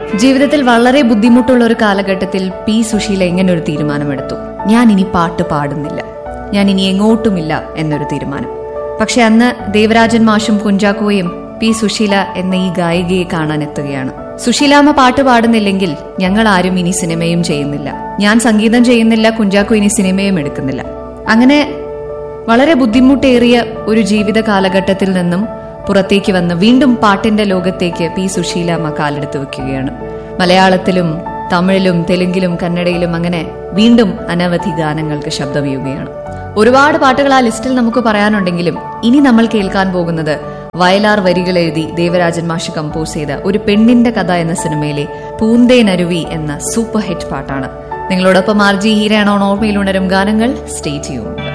ജീവിതത്തിൽ വളരെ ബുദ്ധിമുട്ടുള്ള ഒരു കാലഘട്ടത്തിൽ പി സുശീല ഇങ്ങനെ ഒരു തീരുമാനമെടുത്തു ഞാൻ ഇനി പാട്ട് പാടുന്നില്ല ഞാൻ ഇനി എങ്ങോട്ടുമില്ല എന്നൊരു തീരുമാനം പക്ഷെ അന്ന് ദേവരാജൻ മാഷും കുഞ്ചാക്കോയും പി സുശീല എന്ന ഈ ഗായികയെ കാണാൻ എത്തുകയാണ് സുശീലാമ്മ പാട്ട് പാടുന്നില്ലെങ്കിൽ ഞങ്ങൾ ആരും ഇനി സിനിമയും ചെയ്യുന്നില്ല ഞാൻ സംഗീതം ചെയ്യുന്നില്ല കുഞ്ചാക്കോ ഇനി സിനിമയും എടുക്കുന്നില്ല അങ്ങനെ വളരെ ബുദ്ധിമുട്ടേറിയ ഒരു ജീവിത കാലഘട്ടത്തിൽ നിന്നും പുറത്തേക്ക് വന്ന് വീണ്ടും പാട്ടിന്റെ ലോകത്തേക്ക് പി സുശീലാമ്മ കാലെടുത്ത് വെക്കുകയാണ് മലയാളത്തിലും തമിഴിലും തെലുങ്കിലും കന്നഡയിലും അങ്ങനെ വീണ്ടും അനവധി ഗാനങ്ങൾക്ക് ശബ്ദമീയുകയാണ് ഒരുപാട് പാട്ടുകൾ ആ ലിസ്റ്റിൽ നമുക്ക് പറയാനുണ്ടെങ്കിലും ഇനി നമ്മൾ കേൾക്കാൻ പോകുന്നത് വയലാർ വരികൾ എഴുതി ദേവരാജൻ മാഷ് കമ്പോസ് ചെയ്ത ഒരു പെണ്ണിന്റെ കഥ എന്ന സിനിമയിലെ പൂന്തേനരുവി എന്ന സൂപ്പർ ഹിറ്റ് പാട്ടാണ് നിങ്ങളോടൊപ്പം ആർ ജി ഹീരാണോ ഓർമ്മയിലുണരും ഗാനങ്ങൾ സ്റ്റേ ചെയ്യും